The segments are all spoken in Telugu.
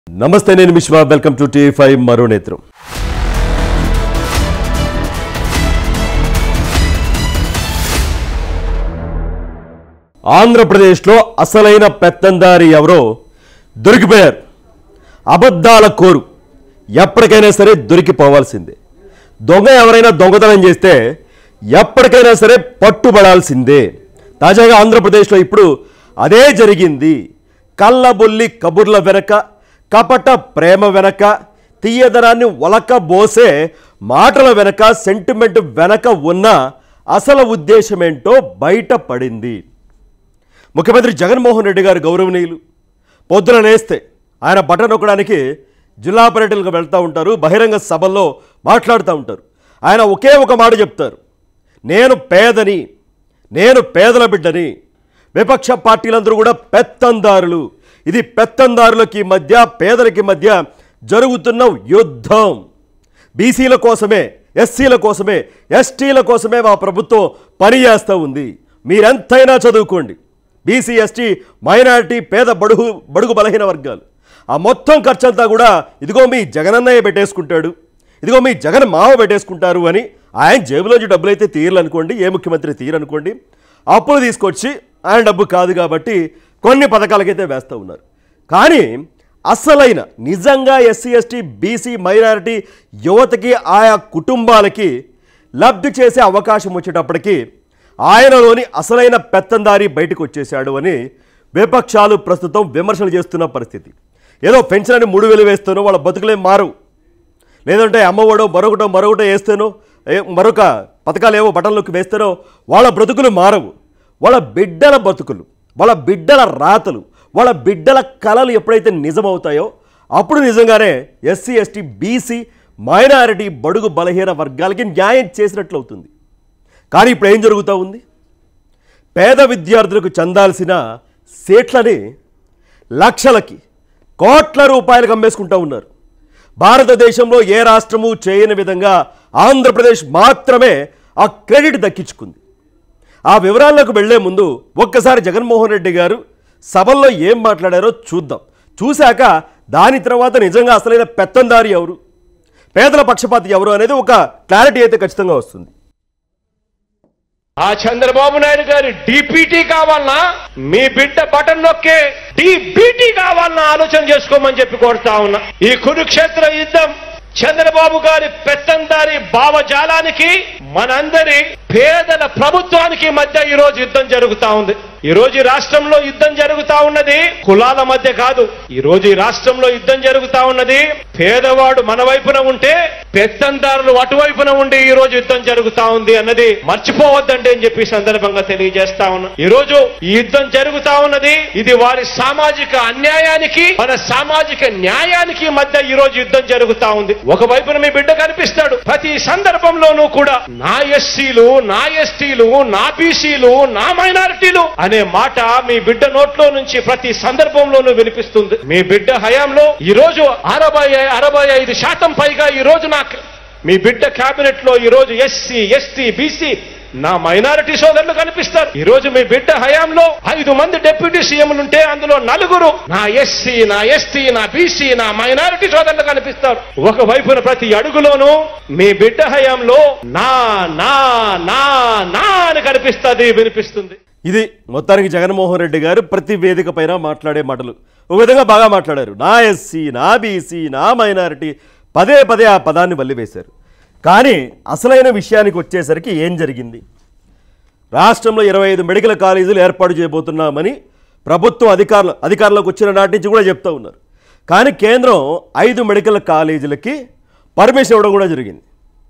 నమస్తే నేను విశ్వ వెల్కమ్ టు టీ ఫైవ్ మరో నేత్రం ఆంధ్రప్రదేశ్లో అసలైన పెత్తందారి ఎవరో దొరికిపోయారు అబద్ధాల కోరు ఎప్పటికైనా సరే దొరికిపోవాల్సిందే దొంగ ఎవరైనా దొంగతనం చేస్తే ఎప్పటికైనా సరే పట్టుబడాల్సిందే తాజాగా ఆంధ్రప్రదేశ్లో ఇప్పుడు అదే జరిగింది కళ్ళబొల్లి కబుర్ల వెనక కపట ప్రేమ వెనక తీయదనాన్ని ఒలక బోసే మాటల వెనక సెంటిమెంట్ వెనక ఉన్న అసలు ఉద్దేశమేంటో బయటపడింది ముఖ్యమంత్రి జగన్మోహన్ రెడ్డి గారు గౌరవనీయులు పొద్దున లేస్తే ఆయన బటన్ నొక్కడానికి జిల్లా పర్యటనకు వెళ్తూ ఉంటారు బహిరంగ సభల్లో మాట్లాడుతూ ఉంటారు ఆయన ఒకే ఒక మాట చెప్తారు నేను పేదని నేను పేదల బిడ్డని విపక్ష పార్టీలందరూ కూడా పెత్తందారులు ఇది పెత్తందారులకి మధ్య పేదలకి మధ్య జరుగుతున్న యుద్ధం బీసీల కోసమే ఎస్సీల కోసమే ఎస్టీల కోసమే మా ప్రభుత్వం పనిచేస్తూ ఉంది మీరెంతైనా చదువుకోండి బీసీ ఎస్టీ మైనారిటీ పేద బడుగు బడుగు బలహీన వర్గాలు ఆ మొత్తం ఖర్చంతా కూడా ఇదిగో మీ జగనన్నయ్య పెట్టేసుకుంటాడు ఇదిగో మీ జగన్ మావ పెట్టేసుకుంటారు అని ఆయన జేబులోంచి డబ్బులు అయితే తీరలనుకోండి ఏ ముఖ్యమంత్రి తీరనుకోండి అప్పులు తీసుకొచ్చి ఆయన డబ్బు కాదు కాబట్టి కొన్ని పథకాలకైతే వేస్తూ ఉన్నారు కానీ అసలైన నిజంగా ఎస్సీ ఎస్టీ బీసీ మైనారిటీ యువతకి ఆయా కుటుంబాలకి లబ్ధి చేసే అవకాశం వచ్చేటప్పటికి ఆయనలోని అసలైన పెత్తందారి బయటకు వచ్చేశాడు అని విపక్షాలు ప్రస్తుతం విమర్శలు చేస్తున్న పరిస్థితి ఏదో పెన్షన్ అని మూడు వేలు వేస్తానో వాళ్ళ బతుకులే మారవు లేదంటే అమ్మఒడో మరొకటో మరొకటో వేస్తేనో ఏ- మరొక పథకాలు ఏవో బటన్లోకి వేస్తేనో వాళ్ళ బ్రతుకులు మారవు వాళ్ళ బిడ్డల బతుకులు వాళ్ళ బిడ్డల రాతలు వాళ్ళ బిడ్డల కళలు ఎప్పుడైతే నిజమవుతాయో అప్పుడు నిజంగానే ఎస్సీ ఎస్టీ బీసీ మైనారిటీ బడుగు బలహీన వర్గాలకి న్యాయం చేసినట్లు అవుతుంది కానీ ఇప్పుడు ఏం జరుగుతూ ఉంది పేద విద్యార్థులకు చెందాల్సిన సీట్లని లక్షలకి కోట్ల రూపాయలకు అమ్మేసుకుంటూ ఉన్నారు భారతదేశంలో ఏ రాష్ట్రము చేయని విధంగా ఆంధ్రప్రదేశ్ మాత్రమే ఆ క్రెడిట్ దక్కించుకుంది ఆ వివరాల్లోకి వెళ్లే ముందు ఒక్కసారి జగన్మోహన్ రెడ్డి గారు సభల్లో ఏం మాట్లాడారో చూద్దాం చూశాక దాని తర్వాత నిజంగా అసలైన పెత్తందారి ఎవరు పేదల పక్షపాతి ఎవరు అనేది ఒక క్లారిటీ అయితే ఖచ్చితంగా వస్తుంది ఆ చంద్రబాబు నాయుడు గారి డిపిటి కావాలన్నా మీ బిడ్డ బటన్ నొక్కే డిబిటి కావాలన్నా ఆలోచన చేసుకోమని చెప్పి కోరుతా ఉన్నా ఈ కురుక్షేత్ర యుద్ధం చంద్రబాబు గారి పెత్తందారి భావజాలానికి మనందరి పేదల ప్రభుత్వానికి మధ్య ఈ రోజు యుద్ధం జరుగుతా ఉంది ఈ రోజు ఈ రాష్ట్రంలో యుద్ధం జరుగుతా ఉన్నది కులాల మధ్య కాదు ఈ రోజు ఈ రాష్ట్రంలో యుద్ధం జరుగుతా ఉన్నది పేదవాడు మన వైపున ఉంటే పెత్తందారులు అటువైపున ఉండి ఈ రోజు యుద్ధం జరుగుతా ఉంది అన్నది మర్చిపోవద్దండి అని చెప్పి ఈ సందర్భంగా తెలియజేస్తా ఉన్నా ఈ రోజు ఈ యుద్ధం జరుగుతా ఉన్నది ఇది వారి సామాజిక అన్యాయానికి మన సామాజిక న్యాయానికి మధ్య ఈ రోజు యుద్ధం జరుగుతా ఉంది ఒక వైపున మీ బిడ్డ కనిపిస్తాడు ప్రతి సందర్భంలోనూ కూడా నా ఎస్సీలు నా ఎస్టీలు నా బీసీలు నా మైనారిటీలు అనే మాట మీ బిడ్డ నోట్లో నుంచి ప్రతి సందర్భంలోనూ వినిపిస్తుంది మీ బిడ్డ హయాంలో ఈ రోజు అరవై అరవై ఐదు శాతం పైగా ఈ రోజు నాకు మీ బిడ్డ కేబినెట్ లో ఈ రోజు ఎస్సీ ఎస్టీ బీసీ నా మైనారిటీ సోదరులు కనిపిస్తారు ఈ రోజు మీ బిడ్డ హయాంలో ఐదు మంది డిప్యూటీ సీఎంలు ఉంటే అందులో నలుగురు నా ఎస్సీ నా ఎస్టీ నా బీసీ నా మైనారిటీ సోదరులు కనిపిస్తారు ఒక వైపున ప్రతి అడుగులోనూ మీ బిడ్డ హయాంలో నా నా నా నా అని కనిపిస్తుంది వినిపిస్తుంది ఇది మొత్తానికి జగన్మోహన్ రెడ్డి గారు ప్రతి వేదిక పైన మాట్లాడే మాటలు ఒక విధంగా బాగా మాట్లాడారు నా ఎస్సీ నా బీసీ నా మైనారిటీ పదే పదే ఆ పదాన్ని వల్లివేశారు కానీ అసలైన విషయానికి వచ్చేసరికి ఏం జరిగింది రాష్ట్రంలో ఇరవై ఐదు మెడికల్ కాలేజీలు ఏర్పాటు చేయబోతున్నామని ప్రభుత్వం అధికారులు అధికారంలోకి వచ్చిన నాటి నుంచి కూడా చెప్తూ ఉన్నారు కానీ కేంద్రం ఐదు మెడికల్ కాలేజీలకి పర్మిషన్ ఇవ్వడం కూడా జరిగింది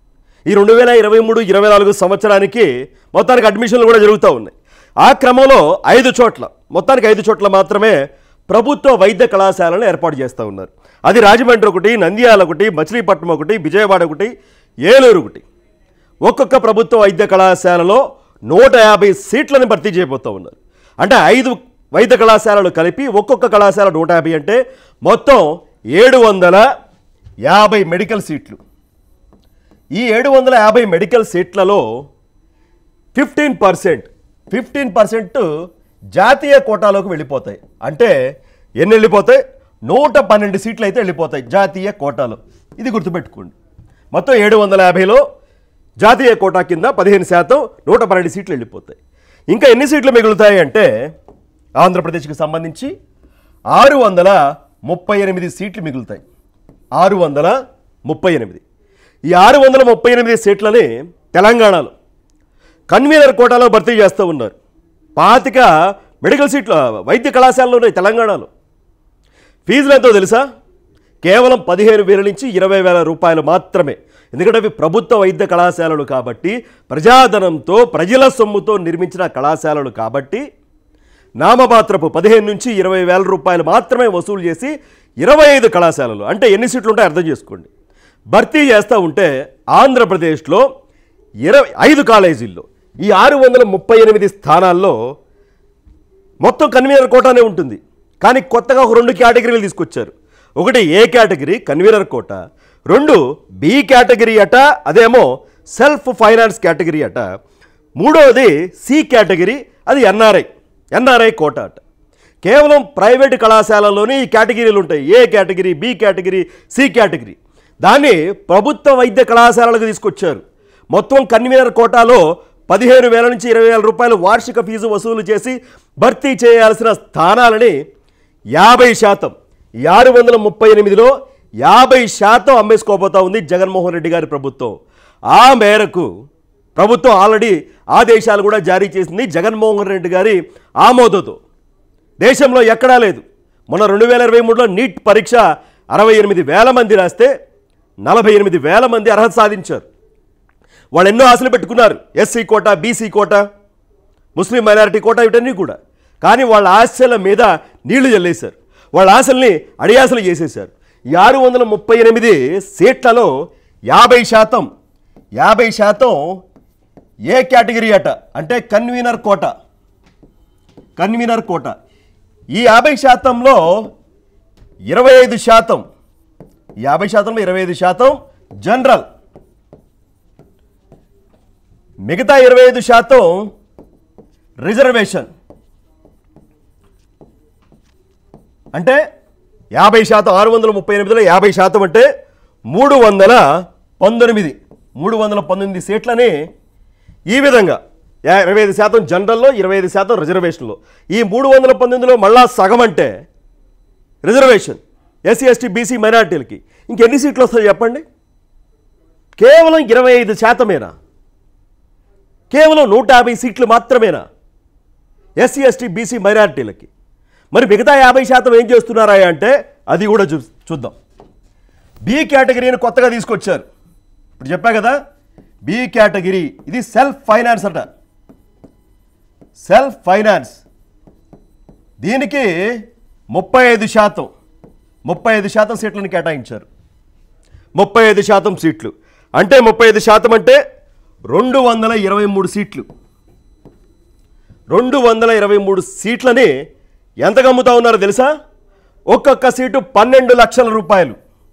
ఈ రెండు వేల ఇరవై మూడు ఇరవై నాలుగు సంవత్సరానికి మొత్తానికి అడ్మిషన్లు కూడా జరుగుతూ ఉన్నాయి ఆ క్రమంలో ఐదు చోట్ల మొత్తానికి ఐదు చోట్ల మాత్రమే ప్రభుత్వ వైద్య కళాశాలను ఏర్పాటు చేస్తూ ఉన్నారు అది రాజమండ్రి ఒకటి నంద్యాల ఒకటి మచిలీపట్నం ఒకటి విజయవాడ ఒకటి ఏలూరు ఒకటి ఒక్కొక్క ప్రభుత్వ వైద్య కళాశాలలో నూట యాభై సీట్లను భర్తీ చేయబోతూ ఉన్నారు అంటే ఐదు వైద్య కళాశాలలు కలిపి ఒక్కొక్క కళాశాల నూట యాభై అంటే మొత్తం ఏడు వందల యాభై మెడికల్ సీట్లు ఈ ఏడు వందల యాభై మెడికల్ సీట్లలో ఫిఫ్టీన్ పర్సెంట్ ఫిఫ్టీన్ పర్సెంట్ జాతీయ కోటాలోకి వెళ్ళిపోతాయి అంటే ఎన్ని వెళ్ళిపోతాయి నూట పన్నెండు సీట్లు అయితే వెళ్ళిపోతాయి జాతీయ కోటాలో ఇది గుర్తుపెట్టుకోండి మొత్తం ఏడు వందల యాభైలో జాతీయ కోటా కింద పదిహేను శాతం నూట పన్నెండు సీట్లు వెళ్ళిపోతాయి ఇంకా ఎన్ని సీట్లు మిగులుతాయి అంటే ఆంధ్రప్రదేశ్కి సంబంధించి ఆరు వందల ముప్పై ఎనిమిది సీట్లు మిగులుతాయి ఆరు వందల ముప్పై ఎనిమిది ఈ ఆరు వందల ముప్పై ఎనిమిది సీట్లని తెలంగాణలో కన్వీనర్ కోటాలో భర్తీ చేస్తూ ఉన్నారు పాతిక మెడికల్ సీట్లు వైద్య కళాశాలలో ఉన్నాయి తెలంగాణలో ఫీజులు ఎంతో తెలుసా కేవలం పదిహేను వేల నుంచి ఇరవై వేల రూపాయలు మాత్రమే ఎందుకంటే అవి ప్రభుత్వ వైద్య కళాశాలలు కాబట్టి ప్రజాధనంతో ప్రజల సొమ్ముతో నిర్మించిన కళాశాలలు కాబట్టి నామమాత్రపు పదిహేను నుంచి ఇరవై వేల రూపాయలు మాత్రమే వసూలు చేసి ఇరవై ఐదు కళాశాలలు అంటే ఎన్ని సీట్లు ఉంటాయో అర్థం చేసుకోండి భర్తీ చేస్తూ ఉంటే ఆంధ్రప్రదేశ్లో ఇరవై ఐదు కాలేజీల్లో ఈ ఆరు వందల ముప్పై ఎనిమిది స్థానాల్లో మొత్తం కన్వీనర్ కోటానే ఉంటుంది కానీ కొత్తగా ఒక రెండు కేటగిరీలు తీసుకొచ్చారు ఒకటి ఏ కేటగిరీ కన్వీనర్ కోట రెండు బి కేటగిరీ అట అదేమో సెల్ఫ్ ఫైనాన్స్ కేటగిరీ అట మూడవది సి కేటగిరీ అది ఎన్ఆర్ఐ ఎన్ఆర్ఐ కోట అట కేవలం ప్రైవేట్ కళాశాలలోనే ఈ కేటగిరీలు ఉంటాయి A category B category C category దాన్ని ప్రభుత్వ వైద్య కళాశాలలకు తీసుకొచ్చారు మొత్తం కన్వీనర్ కోటాలో పదిహేను వేల నుంచి ఇరవై వేల రూపాయలు వార్షిక ఫీజు వసూలు చేసి భర్తీ చేయాల్సిన స్థానాలని యాభై శాతం ఈ ఆరు వందల ముప్పై ఎనిమిదిలో యాభై శాతం అమ్మేసుకోబోతా ఉంది జగన్మోహన్ రెడ్డి గారి ప్రభుత్వం ఆ మేరకు ప్రభుత్వం ఆల్రెడీ ఆదేశాలు కూడా జారీ చేసింది జగన్మోహన్ రెడ్డి గారి ఆమోదంతో దేశంలో ఎక్కడా లేదు మొన్న రెండు వేల ఇరవై మూడులో నీట్ పరీక్ష అరవై ఎనిమిది వేల మంది రాస్తే నలభై ఎనిమిది వేల మంది అర్హత సాధించారు వాళ్ళు ఎన్నో ఆశలు పెట్టుకున్నారు SC quota BC quota Muslim minority quota ఇవన్నీ కూడా కానీ వాళ్ళ ఆశల మీద నీళ్లు చల్లేశారు వాళ్ళ ఆశల్ని అడియాసలు చేసేశారు ఈ ఆరు వందల ముప్పై ఎనిమిది సీట్లలో యాభై శాతం యాభై శాతం ఏ కేటగిరీ అట అంటే కన్వీనర్ కోట కన్వీనర్ కోట ఈ యాభై శాతంలో ఇరవై ఐదు శాతం యాభై శాతంలో ఇరవై ఐదు శాతం జనరల్ మిగతా ఇరవై ఐదు శాతం రిజర్వేషన్ అంటే యాభై శాతం ఆరు వందల ముప్పై ఎనిమిదిలో యాభై శాతం అంటే మూడు వందల పంతొమ్మిది మూడు వందల పంతొమ్మిది సీట్లని ఈ విధంగా యా- ఇరవై ఐదు శాతం జనరల్లో ఇరవై ఐదు శాతం రిజర్వేషన్లో ఈ మూడు వందల పంతొమ్మిదిలో మళ్ళా సగం అంటే రిజర్వేషన్ ఎస్సీ ఎస్టీ బీసీ మైనార్టీలకి ఇంకెన్ని సీట్లు వస్తాయి చెప్పండి కేవలం ఇరవై ఐదు శాతమేనా కేవలం నూట యాభై సీట్లు మాత్రమేనా ఎస్సీ ఎస్టీ బీసీ మైనారిటీలకి మరి మిగతా యాభై శాతం ఏం చేస్తున్నారా అంటే అది కూడా చూ చూద్దాం బి కేటగిరీని కొత్తగా తీసుకొచ్చారు ఇప్పుడు చెప్పా కదా బి కేటగిరీ ఇది సెల్ఫ్ ఫైనాన్స్ అట సెల్ఫ్ ఫైనాన్స్ దీనికి ముప్పై ఐదు శాతం ముప్పై ఐదు శాతం సీట్లను కేటాయించారు ముప్పై ఐదు శాతం సీట్లు అంటే ముప్పై ఐదు శాతం అంటే రెండు వందల ఇరవై మూడు సీట్లు రెండు వందల ఇరవై మూడు సీట్లని ఎంతకు అమ్ముతా ఉన్నారో తెలుసా ఒక్కొక్క సీటు పన్నెండు లక్షల రూపాయలు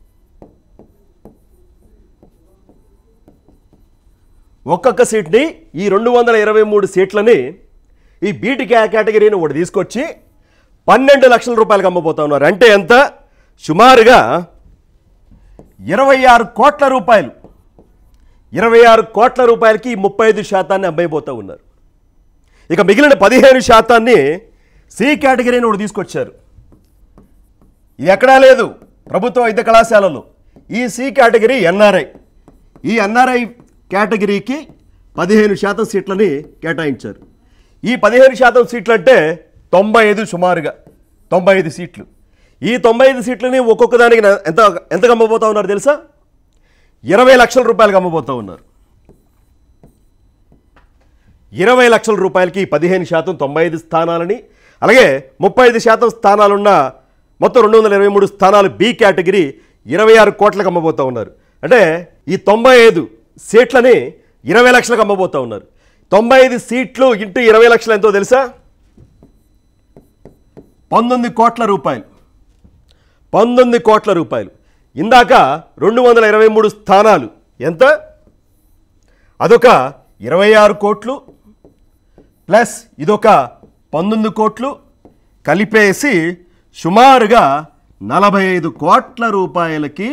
ఒక్కొక్క సీట్ని ఈ రెండు వందల ఇరవై మూడు సీట్లని ఈ బీటీ కే- కేటగిరీని ఒకటి తీసుకొచ్చి పన్నెండు లక్షల రూపాయలకు అమ్మబోతా ఉన్నారు అంటే ఎంత సుమారుగా ఇరవై ఆరు కోట్ల రూపాయలు ఇరవై ఆరు కోట్ల రూపాయలకి ఈ ముప్పై ఐదు శాతాన్ని అమ్మైపోతూ ఉన్నారు ఇక మిగిలిన పదిహేను శాతాన్ని సి కేటగిరీని ఒకటి తీసుకొచ్చారు ఇది ఎక్కడా లేదు ప్రభుత్వ వైద్య కళాశాలలో ఈ సి కేటగిరీ ఎన్ఆర్ఐ ఈ ఎన్ఆర్ఐ కేటగిరీకి పదిహేను శాతం సీట్లని కేటాయించారు ఈ పదిహేను శాతం సీట్లు అంటే తొంభై ఐదు సుమారుగా తొంభై ఐదు సీట్లు ఈ తొంభై ఐదు సీట్లని ఒక్కొక్క దానికి నా- ఎంత ఎంత అమ్మబోతా ఉన్నారు తెలుసా ఇరవై లక్షల రూపాయలకు అమ్మబోతా ఉన్నారు ఇరవై లక్షల రూపాయలకి పదిహేను శాతం తొంభై ఐదు స్థానాలని అలాగే ముప్పై ఐదు శాతం స్థానాలున్న మొత్తం రెండు వందల ఇరవై మూడు స్థానాలు బి కేటగిరీ ఇరవై ఆరు కోట్లకు అమ్మబోతా ఉన్నారు అంటే ఈ తొంభై ఐదు సీట్లని ఇరవై లక్షలకు అమ్మబోతా ఉన్నారు తొంభై ఐదు సీట్లు ఇంటూ ఇరవై లక్షలు ఎంతో తెలుసా పంతొమ్మిది కోట్ల రూపాయలు పంతొమ్మిది కోట్ల రూపాయలు ఇందాక రెండు వందల ఇరవై మూడు స్థానాలు ఎంత అదొక ఇరవై ఆరు కోట్లు ప్లస్ ఇదొక పంతొమ్మిది కోట్లు కలిపేసి సుమారుగా నలభై ఐదు కోట్ల రూపాయలకి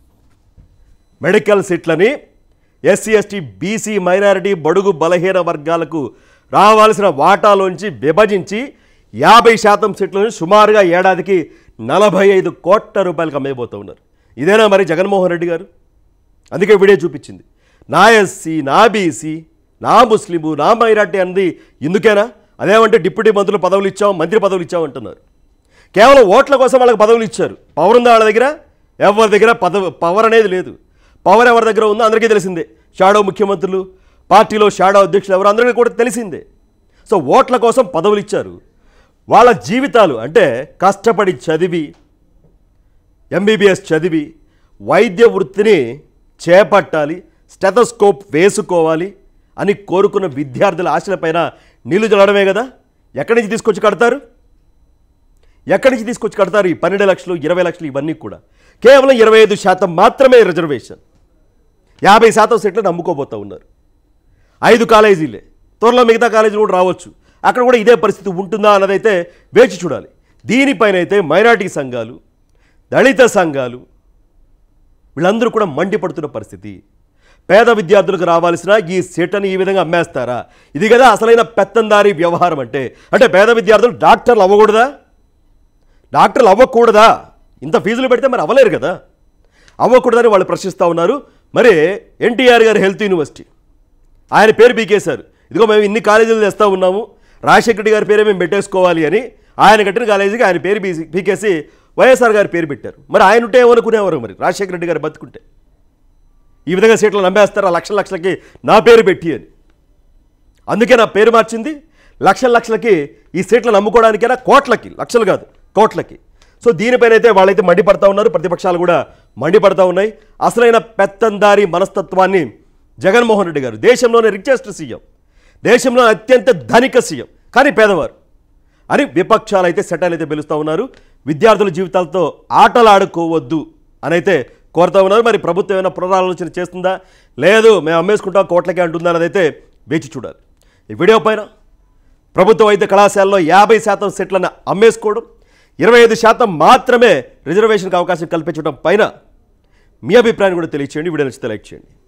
మెడికల్ సీట్లని ఎస్సీ ఎస్టీ బీసీ మైనారిటీ బడుగు బలహీన వర్గాలకు రావాల్సిన వాటాలోంచి విభజించి యాభై శాతం సీట్లను సుమారుగా ఏడాదికి నలభై ఐదు కోట్ల రూపాయలకు అమ్మేయబోతూ ఉన్నారు ఇదేనా మరి జగన్మోహన్ రెడ్డి గారు అందుకే వీడియో చూపించింది నా ఎస్సీ నా బీసీ నా ముస్లిము నా మైనార్టీ అన్నది ఎందుకేనా అదేమంటే డిప్యూటీ మంత్రులు పదవులు ఇచ్చాం మంత్రి పదవులు ఇచ్చాం అంటున్నారు కేవలం ఓట్ల కోసం వాళ్ళకి పదవులు ఇచ్చారు పవర్ ఉందా వాళ్ళ దగ్గర ఎవరి దగ్గర పదవి పవర్ అనేది లేదు పవర్ ఎవరి దగ్గర ఉందో అందరికీ తెలిసిందే షాడో ముఖ్యమంత్రులు పార్టీలో షాడో అధ్యక్షులు ఎవరు అందరికీ కూడా తెలిసిందే సో ఓట్ల కోసం పదవులు ఇచ్చారు వాళ్ళ జీవితాలు అంటే కష్టపడి చదివి ఎంబీబీఎస్ చదివి వైద్య వృత్తిని చేపట్టాలి స్టెథోస్కోప్ వేసుకోవాలి అని కోరుకున్న విద్యార్థుల ఆశలపైన నీళ్లు చల్లడమే కదా ఎక్కడి నుంచి తీసుకొచ్చి కడతారు ఎక్కడి నుంచి తీసుకొచ్చి కడతారు ఈ పన్నెండు లక్షలు ఇరవై లక్షలు ఇవన్నీ కూడా కేవలం ఇరవై ఐదు శాతం మాత్రమే రిజర్వేషన్ యాభై శాతం సీట్లు నమ్ముకోబోతూ ఉన్నారు ఐదు కాలేజీలే త్వరలో మిగతా కాలేజీలు కూడా రావచ్చు అక్కడ కూడా ఇదే పరిస్థితి ఉంటుందా అన్నదైతే వేచి చూడాలి దీనిపైన అయితే మైనార్టీ సంఘాలు దళిత సంఘాలు వీళ్ళందరూ కూడా మండిపడుతున్న పరిస్థితి పేద విద్యార్థులకు రావాల్సిన ఈ సీట్ని ఈ విధంగా అమ్మేస్తారా ఇది కదా అసలైన పెత్తందారీ వ్యవహారం అంటే అంటే పేద విద్యార్థులు డాక్టర్లు అవ్వకూడదా డాక్టర్లు అవ్వకూడదా ఇంత ఫీజులు పెడితే మరి అవ్వలేరు కదా అవ్వకూడదని వాళ్ళు ప్రశ్నిస్తూ ఉన్నారు మరి ఎన్టీఆర్ గారి హెల్త్ యూనివర్సిటీ ఆయన పేరు పీకేశారు ఇదిగో మేము ఇన్ని కాలేజీలు తెస్తా ఉన్నాము రాజశేఖర రెడ్డి గారి పేరే మేము పెట్టేసుకోవాలి అని ఆయన కట్టిన కాలేజీకి ఆయన పేరు పీసి పీకేసి వైఎస్ఆర్ గారి పేరు పెట్టారు మరి ఆయన ఉంటే ఏమనుకునేవారు మరి రాజశేఖర రెడ్డి గారు బతుకుంటే ఈ విధంగా సీట్లు నమ్మేస్తారు ఆ లక్షల లక్షలకి నా పేరు పెట్టి అని అందుకే నా పేరు మార్చింది లక్షల లక్షలకి ఈ సీట్లను నమ్ముకోవడానికైనా కోట్లకి లక్షలు కాదు కోట్లకి సో దీనిపైన అయితే వాళ్ళైతే మండిపడతా ఉన్నారు ప్రతిపక్షాలు కూడా మండిపడతా ఉన్నాయి అసలైన పెత్తందారి మనస్తత్వాన్ని జగన్మోహన్ రెడ్డి గారు దేశంలోనే రిచెస్ట్ సీఎం దేశంలో అత్యంత ధనిక సీఎం కానీ పేదవారు అని విపక్షాలు అయితే సెటైల్ అయితే పిలుస్తూ ఉన్నారు విద్యార్థుల జీవితాలతో ఆటలాడుకోవద్దు అని అయితే కోరుతా ఉన్నారు మరి ప్రభుత్వం ఏమైనా పునరాలోచన చేస్తుందా లేదు మేము అమ్మేసుకుంటాం కోట్లకే అంటుందా అనేది అయితే వేచి చూడాలి ఈ వీడియో పైన ప్రభుత్వ వైద్య కళాశాలలో యాభై శాతం సీట్లను అమ్మేసుకోవడం ఇరవై ఐదు శాతం మాత్రమే రిజర్వేషన్కి అవకాశం కల్పించడం పైన మీ అభిప్రాయాన్ని కూడా తెలియచేయండి వీడియో నచ్చితే లైక్ చేయండి